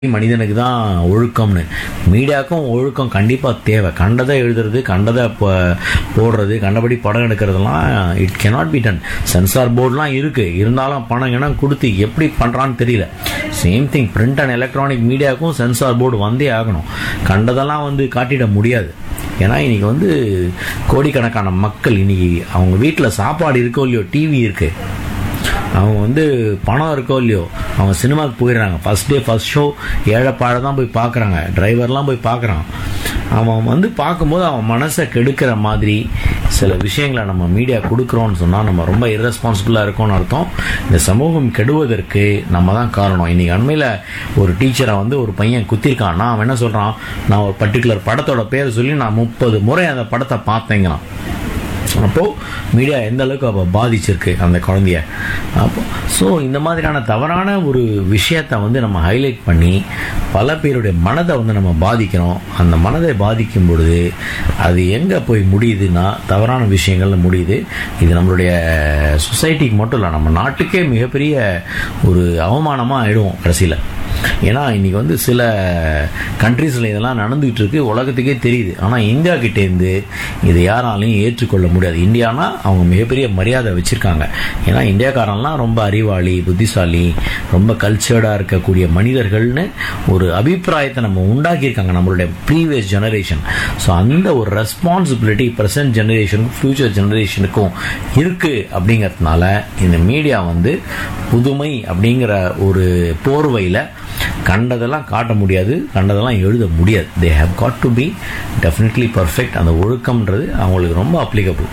மனிதனுக்கு தான் ஒழுக்கம்னு மீடியாவுக்கும் ஒழுக்கம் கண்டிப்பாக தேவை கண்டதை எழுதுறது கண்டதை ப- போடுறது கண்டபடி படம் எடுக்கிறதெல்லாம் it cannot be done censor போர்டுலாம் இருக்குது இருந்தாலும் பணம் இனம் கொடுத்து எப்படி பண்ணுறான்னு தெரியல same thing print and electronic மீடியாவுக்கும் சென்சார் போர்டு வந்தே ஆகணும் கண்டதெல்லாம் வந்து காட்டிட முடியாது ஏன்னா இன்னைக்கு வந்து கோடிக்கணக்கான மக்கள் இன்னைக்கு அவங்க வீட்டில் சாப்பாடு இருக்கோ இல்லையோ டிவி இருக்குது அவங்க வந்து பணம் இருக்கோ இல்லையோ அவங்க சினிமாவுக்கு போயிடுறாங்க ஃபர்ஸ்ட் டே ஃபர்ஸ்ட் ஷோ ஏழைப்பாழை தான் போய் பார்க்குறாங்க டிரைவர்லாம் போய் பார்க்குறான் அவன் வந்து பார்க்கும்போது அவன் மனசை கெடுக்கிற மாதிரி சில விஷயங்களை நம்ம மீடியா கொடுக்குறோம்னு சொன்னால் நம்ம ரொம்ப irresponsible-ஆ இருக்கோம்னு அர்த்தம் இந்த சமூகம் கெடுவதற்கு நம்ம தான் காரணம் இன்னைக்கு அண்மையில் ஒரு டீச்சரை வந்து ஒரு பையன் குத்திருக்கான் நான் அவன் என்ன சொல்கிறான் நான் ஒரு பர்டிகுலர் படத்தோட பேர் சொல்லி நான் முப்பது முறை அந்த படத்தை பார்த்தேங்கிறான் அப்போ மீடியா எந்த அளவுக்கு அப்போ பாதிச்சிருக்கு அந்த குழந்தைய அப்போ ஸோ இந்த மாதிரியான தவறான ஒரு விஷயத்தை வந்து நம்ம ஹைலைட் பண்ணி பல பேருடைய மனதை வந்து நம்ம பாதிக்கிறோம் அந்த மனதை பாதிக்கும் பொழுது அது எங்கே போய் முடியுதுன்னா தவறான விஷயங்கள்ல முடியுது இது நம்மளுடைய சொசைட்டிக்கு மட்டும் இல்லை நம்ம நாட்டுக்கே மிகப்பெரிய ஒரு அவமானமாக ஆயிடுவோம் கடைசியில் ஏன்னா இன்னைக்கு வந்து சில கண்ட்ரீஸில் இதெல்லாம் நடந்துகிட்டு இருக்கு உலகத்துக்கே தெரியுது ஆனால் இந்தியா கிட்டேருந்து இதை யாராலையும் ஏற்றுக்கொள்ள முடியாது இந்தியானா அவங்க மிகப்பெரிய மரியாதை வச்சிருக்காங்க ஏன்னா இந்தியாக்காரன்லாம் ரொம்ப அறிவாளி புத்திசாலி ரொம்ப கல்ச்சர்டாக இருக்கக்கூடிய மனிதர்கள்னு ஒரு அபிப்பிராயத்தை நம்ம உண்டாக்கியிருக்காங்க நம்மளுடைய ப்ரீவியஸ் ஜெனரேஷன் ஸோ அந்த ஒரு ரெஸ்பான்சிபிலிட்டி ப்ரெசன்ட் ஜெனரேஷனுக்கும் ஃபியூச்சர் ஜெனரேஷனுக்கும் இருக்கு அப்படிங்கிறதுனால இந்த மீடியா வந்து புதுமை அப்படிங்கிற ஒரு போர்வையில் கண்டதெல்லாம் காட்ட முடியாது கண்டதெல்லாம் எழுத முடியாது they have got to be definitely perfect அந்த ஒழுக்கம்ன்றது அவங்களுக்கு ரொம்ப அப்ளிகபிள்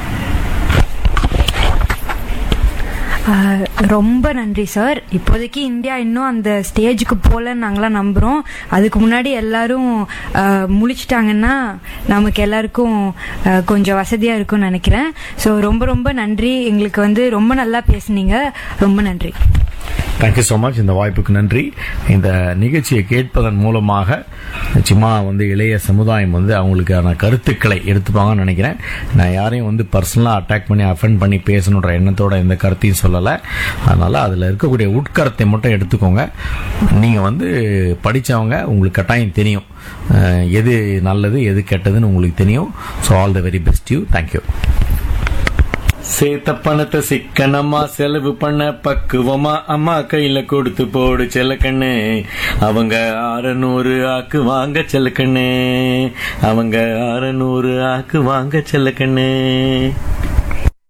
ஆஹ் ரொம்ப நன்றி சார் இப்போதைக்கு இந்தியா இன்னும் அந்த ஸ்டேஜுக்கு போகலன்னு நாங்களாம் நம்புகிறோம் அதுக்கு முன்னாடி எல்லாரும் ஆஹ் முழிச்சிட்டாங்கன்னா நமக்கு எல்லாருக்கும் ஆஹ் கொஞ்சம் வசதியாக இருக்கும்னு நினைக்கிறேன் ஸோ ரொம்ப ரொம்ப நன்றி எங்களுக்கு வந்து ரொம்ப நல்லா பேசுனீங்க ரொம்ப நன்றி தேங்க்யூ ஸோ மச் இந்த வாய்ப்புக்கு நன்றி இந்த நிகழ்ச்சியை கேட்பதன் மூலமாக நிச்சயமா வந்து இளைய சமுதாயம் வந்து அவங்களுக்கான கருத்துக்களை எடுத்துப்பாங்கன்னு நினைக்கிறேன் நான் யாரையும் வந்து பர்சனலாக அட்டாக் பண்ணி அஃபெண்ட் பண்ணி பேசணுன்ற எண்ணத்தோட எந்த கருத்தையும் சொல்லலை அதனால அதில் இருக்கக்கூடிய உட்கருத்தை மட்டும் எடுத்துக்கோங்க நீங்கள் வந்து படித்தவங்க உங்களுக்கு கட்டாயம் தெரியும் அஹ், எது நல்லது எது கெட்டதுன்னு உங்களுக்கு தெரியும் so all the very best you thank you சேத்த பணத்தை சிக்கனமா செலவு பண்ண பக்குவமா அம்மா கையில கொடுத்து போடு செல்லக்கண்ணு அவங்க அறநூறு ஆக்கு வாங்க செல்லக்கண்ணு அவங்க அறநூறு ஆக்கு வாங்க செல்லக்கண்ணு